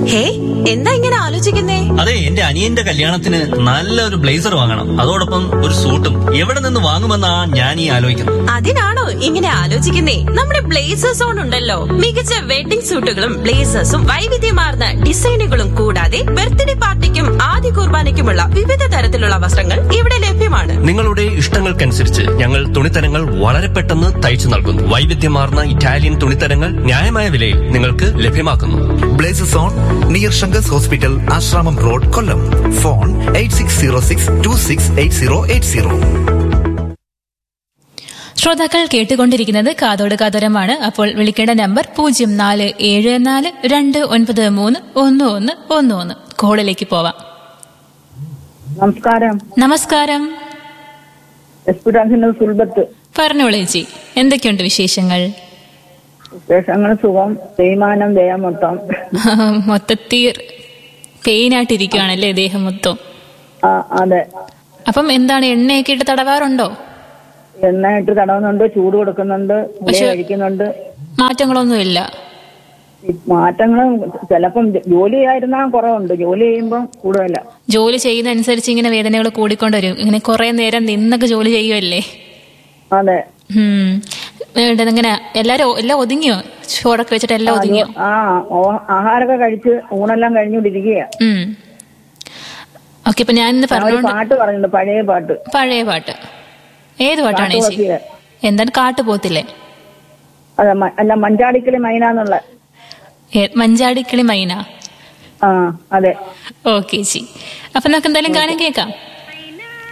ഹേ എന്താ ഇങ്ങനെ ആലോചിക്കുന്നേ അതെ എന്റെ അനിയന്റെ കല്യാണത്തിന് നല്ലൊരു ബ്ലേസർ വാങ്ങണം അതോടൊപ്പം ഒരു സൂട്ടും എവിടെ നിന്ന് വാങ്ങുമെന്നാ ഞാൻ ഈ ആലോചിക്കുന്നത് അതിനാണോ ഇങ്ങനെ ആലോചിക്കുന്നേ നമ്മുടെ ബ്ലേസേഴ്സ് ഓൺ ഉണ്ടല്ലോ മികച്ച വെഡിംഗ് സൂട്ടുകളും ബ്ലേസേഴ്സും വൈവിധ്യമാർന്ന ഡിസൈനുകളും കൂടാതെ ബർത്ത്ഡേ പാർട്ടിക്കും ആദ്യ കുർബാനയ്ക്കുമുള്ള വിവിധ തരത്തിലുള്ള വസ്ത്രങ്ങൾ ഇവിടെ ലഭ്യമാണ് നിങ്ങളുടെ ഇഷ്ടങ്ങൾക്കനുസരിച്ച് ഞങ്ങൾ തുണിത്തരങ്ങൾ വളരെ പെട്ടെന്ന് തയ്ച്ചു നൽകുന്നു വൈവിധ്യമാർന്ന ഇറ്റാലിയൻ തുണിത്തരങ്ങൾ ന്യായമായ വിലയിൽ നിങ്ങൾക്ക് ലഭ്യമാക്കുന്നു blazes on near Sankars hospital Ashramam road Kollam phone eight six zero six two six eight zero eight zero ശ്രോതാക്കൾ കേട്ടുകൊണ്ടിരിക്കുന്നത് കാതോട് കാതോരമാണ് അപ്പോൾ വിളിക്കേണ്ട നമ്പർ പൂജ്യം നാല് ഏഴ് നാല് രണ്ട് ഒൻപത് മൂന്ന് ഒന്ന് ഒന്ന് ഒന്ന് ഒന്ന് കോളിലേക്ക് പോവാം നമസ്കാരം നമസ്കാരം എസ്പിരാസിന്റെ സുൽബത്ത് പറഞ്ഞോളൂ ചേച്ചി എന്തൊക്കെയുണ്ട് വിശേഷങ്ങൾ വിശേഷങ്ങൾ സുഖം തേയ്മാനം ദേഹം മൊത്തം മൊത്തത്തിൽ പെയിനായിട്ടിരിക്കുകയാണല്ലേ ദേഹം മൊത്തം ആ, അതെ അപ്പം എന്താണ് എണ്ണയൊക്കെ ഇട്ട് തടവാറുണ്ടോ എണ്ണ ഇട്ട് തടവുന്നുണ്ട് ചൂട് കൊടുക്കുന്നുണ്ട് ഗുളിക പക്ഷെ- കഴിക്കുന്നുണ്ട് മാറ്റങ്ങളൊന്നുമില്ല ഈ മാറ്റങ്ങൾ ചിലപ്പം ജോലി ആയിരുന്നാ കുറവുണ്ട് ജോലി ചെയ്യുമ്പോൾ കൂടുതല ജോലി ചെയ്യുന്ന അനുസരിച്ച് ഇങ്ങനെ വേദനകൾ കൂടിക്കൊണ്ട് വരും ഇങ്ങനെ കുറെ നേരം നിന്നൊക്കെ ജോലി ചെയ്യുമല്ലേ അതെ ഉം. ഏണ്ട് ഇങ്ങനെ എല്ലാരും എല്ലാം ഒതുങ്ങിയോ ചോറൊക്കെ വെച്ചിട്ട് എല്ലാം ഒതുങ്ങിയോ ആ ഓ- ആഹാരമൊക്കെ കഴിച്ച് ഊണെല്ലാം കഴിഞ്ഞുകൊണ്ടിരിക്കുക ഉം ഓക്കെ ഇപ്പൊ ഞാൻ ഇന്ന് ഒരു പറഞ്ഞോണ്ട് പാട്ട് പറഞ്ഞിട്ടുണ്ട് പഴയ പാട്ട് പഴയ പാട്ട് ഏത് പാട്ടാണ് ചേച്ചി കാട്ടുപോത്തിലെ. എന്താണ് കാട്ടു പോത്തില്ലേ അതെ മ- അല്ല മഞ്ചാടിക്കല് മൈനാന്നുള്ള ഏ- മഞ്ചാടിക്കിളി മൈന ആ അതെ ഓക്കെ ചേച്ചി അപ്പൊ നമുക്ക് എന്തായാലും ഗാനം കേൾക്കാം